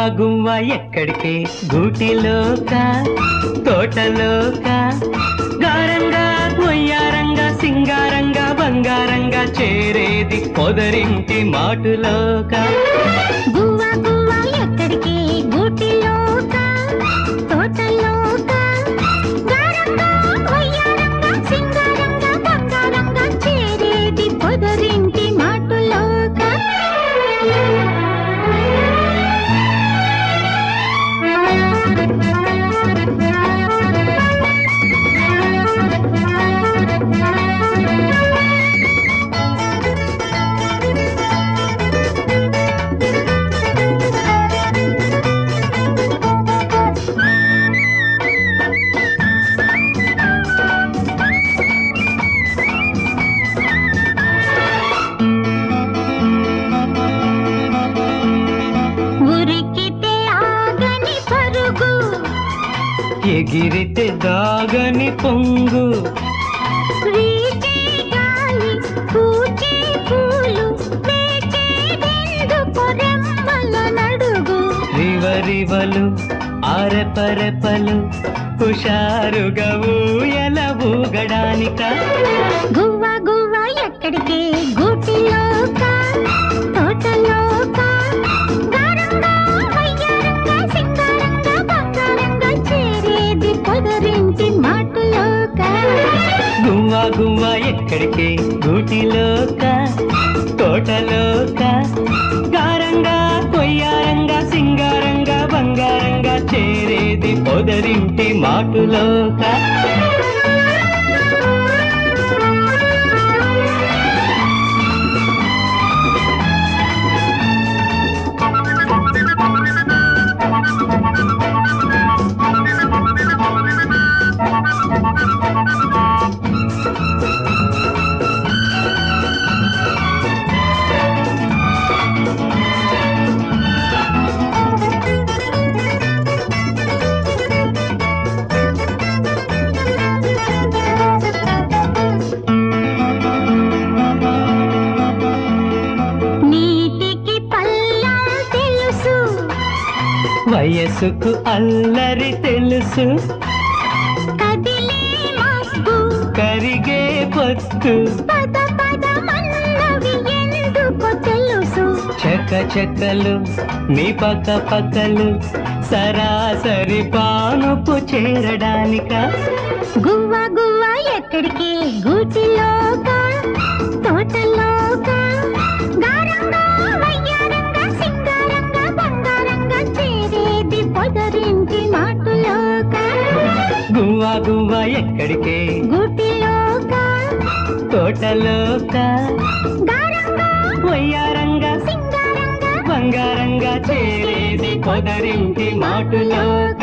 గువ్వ ఎక్కడికి గూటిలోక తోటలోక గారంగా కొయ్యారంగా సింగారంగా బంగారంగా చేరేది పొదరింటి మాటులోక గువ్వ గువ్వ ఎక్కడికి గూటిలోక తోటలోక గారంగా వయ్యారంగా సింగారంగా బంగారంగా చేరేది పొదరింటి మాటులోక ఉరికితే ఆగని పరుగు ఎగిరితే దాగని పొంగు వీచే గాలి పూచే పూలు వేచేదెందుకు రెమ్మల నడుగు రివరివలు ఆరెపరెపలు హుషారుగా ఊయల ఊగడానిక గువ్వ గువ్వ ఎక్కడికి గూటిలోక తోటలోక గారంగా వయ్యారంగా సింగారంగా బంగారంగా చేరేది పొదరింటి మాటులోక గువ్వ గువ్వ ఎక్కడికి గూటిలోక తోటలోక గారంగా కొయ్యారంగా సింగారంగా బంగారంగా చేరేది పొదరింటి మాటులోక నీటికి పల్లం తెలుసు వయసుకు అల్లరి తెలుసు కదిలే మబ్బు కరిగే పొత్తు పద పద మన్నవి ఎందుకో తెలుసు చక చకలు మీ పక్క పక్కలు సరాసరి పానుపు చేరడానిక గువ్వ గువ్వ ఎక్కడికి గూటిలోక తోటలోక గారంగా వయ్యారంగా సింగారంగా బంగారంగా చేరేది పొదరింటి మాటులోక గువ్వ గువ్వ ఎక్కడికే గూటిలోక తోటలోక గారంగా వయ్యారంగా సింగారంగా బంగారంగా చేరేది పొదరింటి మాటులోక